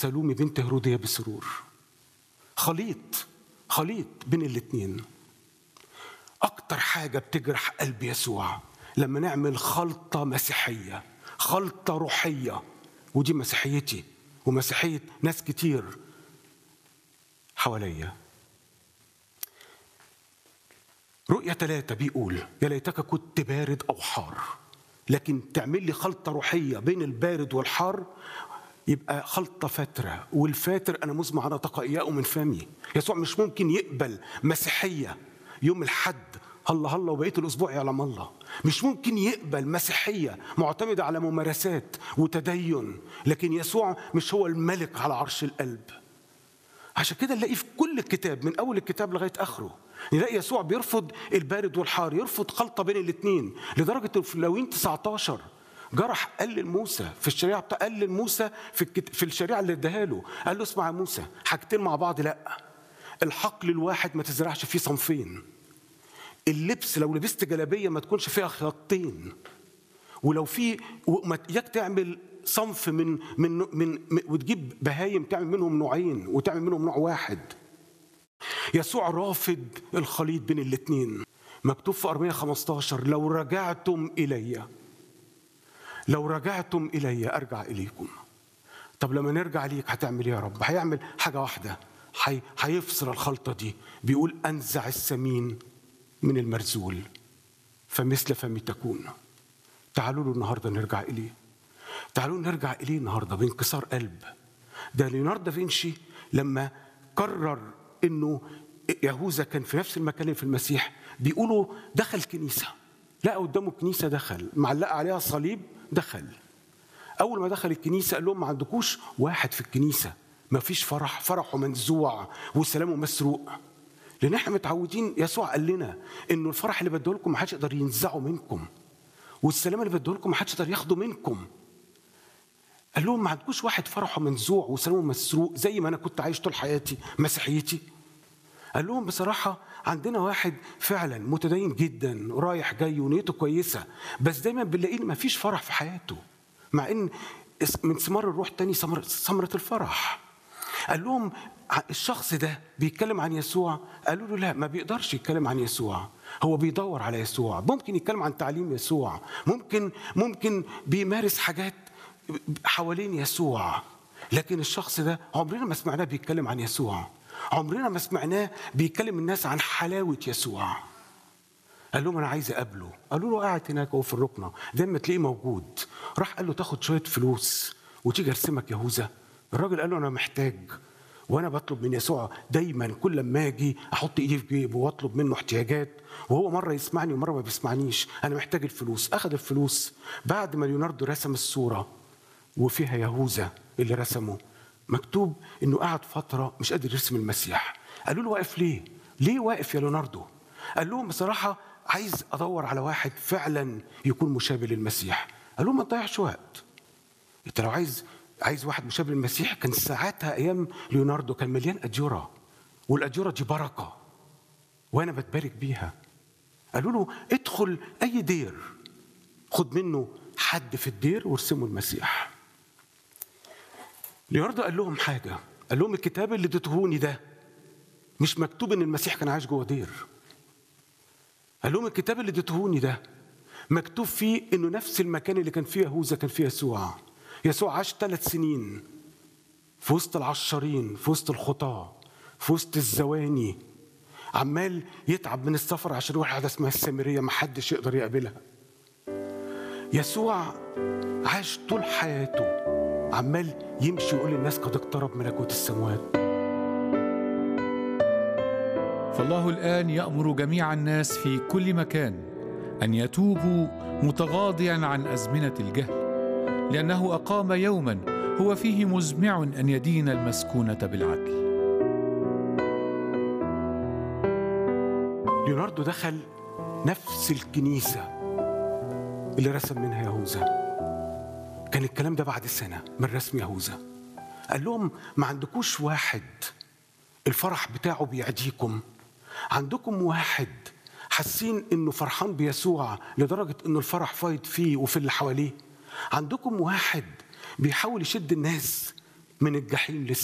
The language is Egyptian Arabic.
سلومي بنت هرودية بسرور خليط خليط بين الاتنين أكتر حاجة بتجرح قلب يسوع لما نعمل خلطة مسيحية خلطة روحية ودي مسيحيتي ومسيحية ناس كتير حواليا رؤية ثلاثة بيقول يا ليتك كنت بارد أو حار لكن تعمل لي خلطة روحية بين البارد والحار يبقى خلطة فترة والفاتر أنا مزمع على تقائياه من فمي يسوع مش ممكن يقبل مسيحية يوم الحد هلا هلا وبقية الأسبوع يعلم الله مش ممكن يقبل مسيحية معتمدة على ممارسات وتدين لكن يسوع مش هو الملك على عرش القلب عشان كده نلاقيه في كل الكتاب من أول الكتاب لغاية آخره نلاقي يسوع بيرفض البارد والحار يرفض خلطة بين الاثنين لدرجة في لوين 19 جرح قال لموسى في الشريعه بتاع قال لموسى في الكت... في الشريعه اللي اداها له قال له اسمع يا موسى حاجتين مع بعض لا الحقل الواحد ما تزرعش فيه صنفين اللبس لو لبست جلابيه ما تكونش فيها خياطين ولو في وما اياك تعمل صنف من من من, من وتجيب بهايم تعمل منهم نوعين وتعمل منهم نوع واحد يسوع رافض الخليط بين الاثنين مكتوب في أرمية 15 لو رجعتم إليّ لو رجعتم إلي أرجع إليكم طب لما نرجع ليك هتعمل إيه يا رب هيعمل حاجة واحدة هي... هيفصل الخلطة دي بيقول أنزع السمين من المرزول فمثل فمي تكون تعالوا له النهاردة نرجع إليه تعالوا نرجع إليه النهاردة بانكسار قلب ده ليوناردو دافنشي لما قرر إنه يهوذا كان في نفس المكان اللي في المسيح بيقولوا دخل كنيسة لقى قدامه كنيسة دخل معلقة عليها صليب دخل اول ما دخل الكنيسه قال لهم ما عندكوش واحد في الكنيسه ما فيش فرح فرحه منزوع وسلامه مسروق لان احنا متعودين يسوع قال لنا انه الفرح اللي بديه لكم ما حدش يقدر ينزعه منكم والسلام اللي بديه لكم ما حدش يقدر ياخده منكم قال لهم ما عندكوش واحد فرحه منزوع وسلامه مسروق زي ما انا كنت عايش طول حياتي مسيحيتي قال لهم بصراحه عندنا واحد فعلا متدين جدا رايح جاي ونيته كويسه بس دايما بنلاقيه ما فيش فرح في حياته مع ان من ثمار الروح تاني ثمرة الفرح قال لهم الشخص ده بيتكلم عن يسوع قالوا له لا ما بيقدرش يتكلم عن يسوع هو بيدور على يسوع ممكن يتكلم عن تعليم يسوع ممكن ممكن بيمارس حاجات حوالين يسوع لكن الشخص ده عمرنا ما سمعناه بيتكلم عن يسوع عمرنا ما سمعناه بيكلم الناس عن حلاوة يسوع قال لهم انا عايز اقابله قالوا له قاعد هناك اهو في الركنه دايما تلاقيه موجود راح قال له تاخد شويه فلوس وتيجي ارسمك يهوذا الراجل قال له انا محتاج وانا بطلب من يسوع دايما كل ما اجي احط ايدي في جيبه واطلب منه احتياجات وهو مره يسمعني ومره ما بيسمعنيش انا محتاج الفلوس اخذ الفلوس بعد ما ليوناردو رسم الصوره وفيها يهوذا اللي رسمه مكتوب انه قعد فتره مش قادر يرسم المسيح قالوا له واقف ليه ليه واقف يا ليوناردو قال لهم بصراحه عايز ادور على واحد فعلا يكون مشابه للمسيح قال لهم ما تضيعش وقت انت لو عايز عايز واحد مشابه للمسيح كان ساعتها ايام ليوناردو كان مليان اجوره والاجوره دي بركه وانا بتبارك بيها قالوا له ادخل اي دير خد منه حد في الدير وارسمه المسيح ليوناردو قال لهم حاجه قال لهم الكتاب اللي اديتهوني ده مش مكتوب ان المسيح كان عايش جوه دير قال لهم الكتاب اللي اديتهوني ده مكتوب فيه انه نفس المكان اللي كان فيه يهوذا كان فيه يسوع يسوع عاش ثلاث سنين في وسط العشارين في وسط الخطاة في وسط الزواني عمال يتعب من السفر عشان يروح حاجه اسمها السامريه ما حدش يقدر يقابلها يسوع عاش طول حياته عمال يمشي يقول للناس قد اقترب ملكوت السماوات فالله الان يامر جميع الناس في كل مكان ان يتوبوا متغاضيا عن ازمنه الجهل لانه اقام يوما هو فيه مزمع ان يدين المسكونه بالعدل ليوناردو دخل نفس الكنيسة اللي رسم منها يهوذا كان الكلام ده بعد سنة من رسم يهوذا قال لهم ما عندكوش واحد الفرح بتاعه بيعديكم عندكم واحد حاسين انه فرحان بيسوع لدرجة انه الفرح فايض فيه وفي اللي حواليه عندكم واحد بيحاول يشد الناس من الجحيم